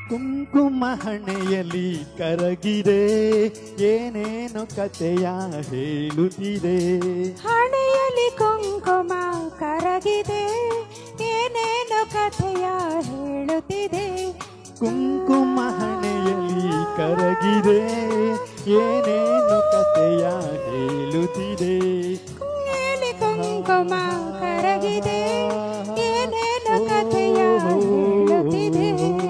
ಕುಂಕುಮ ಹಣೆಯಲ್ಲಿ ಕರಗಿದೆ ಏನೇನು ಕಥೆಯ ಹೇಳುತ್ತಿದೆ ಹಣೆಯಲ್ಲಿ ಕುಂಕುಮ ಕರಗಿದೆ ಏನೇನು ಕಥೆಯ ಹೇಳುತ್ತಿದೆ ಕುಂಕುಮ ಹಣೆಯಲ್ಲಿ ಕರಗಿದೆ ಏನೇನು ಕಥೆಯ ಹೇಳುತ್ತಿದೆ ಹಣೆಯಲ್ಲಿ ಕುಂಕುಮ ಕರಗಿದೆ ಏನೇನು ಕಥೆಯ ಹೇಳುತ್ತಿದೆ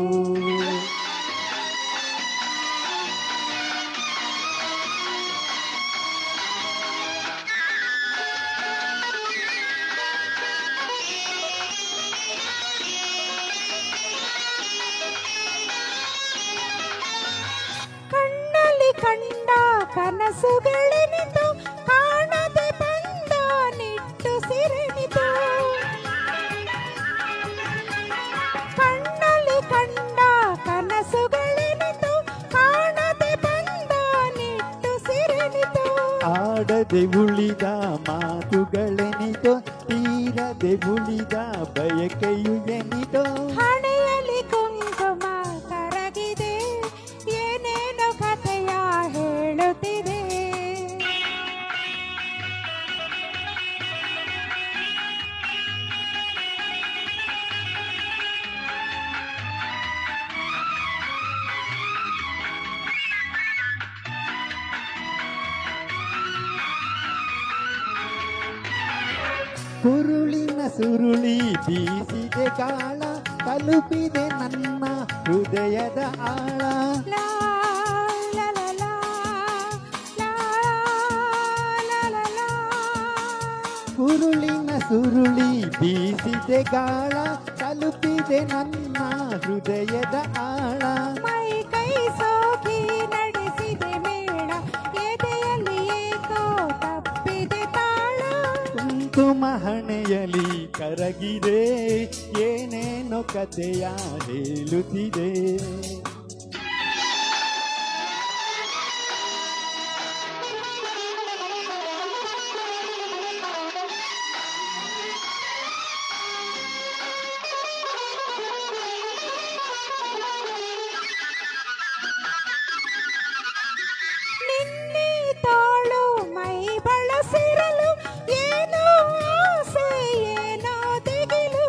ಕಣ್ಣಲ್ಲಿ ಕಂಡ ಕನಸುಗಳೆನಿತು ಕಾಣದೆ ಬಂದ ನಿಟ್ಟು ಸಿರೆನಿತು ಕಣ್ಣಲ್ಲಿ ಕಂಡ ಕನಸುಗಳೆನಿತು ಕಾಣದೆ ಬಂದ ನಿಟ್ಟು ಸಿರೆನಿತು ಆಡದೆ ಉಳಿದ ಮಾತುಗಳೆನಿತೋ ತೀರದೆ ಉಳಿದ ಬಯಕೆಯು ಎನಿತೋ ಹಣೆಯಲ್ಲಿ ಕುಂಕುಮ ಕರಗಿದೆ ಏನೇನು ಕಥೆಯ ಹೇಳುತ್ತಿದೆ ಕುರುಳಿನ ಸುರುಳಿ ಬೀಸಿದೆ ಕಾಳ ತಲುಪಿದೆ ನನ್ನ ಹೃದಯದ ಆಳ ಲಾ ಲಾ ಲಾ ಲಾ, ಲಾ ಲಾ ಲಾ ಲಾ. ಕುರುಳಿನ ಸುರುಳಿ ಬೀಸಿದೆ ಗಾಳ ತಲುಪಿದೆ ನನ್ನ ಹೃದಯದ ಆಳ ಮೈ ಕೈ ಸೋಕಿ ನಡೆಸಿದೆ ಮೇಳ ಎದೆಯಲ್ಲಿ ಏಕೋ ತಪ್ಪಿದೆ ತಾಳ ಕುಂಕುಮ ಹಣೆಯಲಿ ಕರಗಿದೆ ಏನೇನೋ ಕಥೆಯ ಹೇಳುತ್ತಿದೆ ನಿನ್ನೆ ತಾಳು ಮೈ ಬಳಸಿರಲು ಏನೋ ಆಸೆ ಏನೋ ದಿಗಿಲು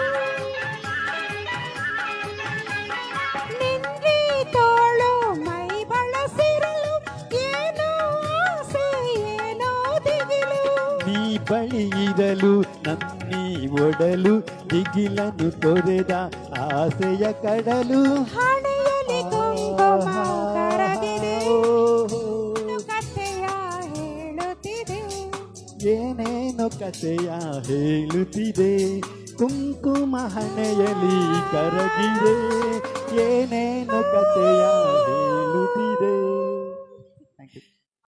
ನಿನ್ನೆ ತಾಳು ಮೈ ಬಳಸಿರಲು ಏನೋ ಆಸೆ ಏನೋ ದಿಗಿಲು ನೀ ಬಳಿ ಇರಲು ನನ್ನಿ ಒಡಲು ದಿಗಿಲನು ತೊರೆದ ಆಸೆಯ ಕಡಲು ಹಣೆಯಲ್ಲಿ ಕುಂಕುಮ ಕರಗಿದೆ ಇದು ಕಥೆಯ ಹೇಳುತ್ತಿದೆ ಏನೇನೋ ಕಥೆಯ ಹೇಳುತ್ತಿದೆ ಕುಂಕುಮ ಹಣೆಯಲಿ ಕರಗಿದೆ ಏನೇನೋ ಕಥೆಯ ಹೇಳುತ್ತಿದೆ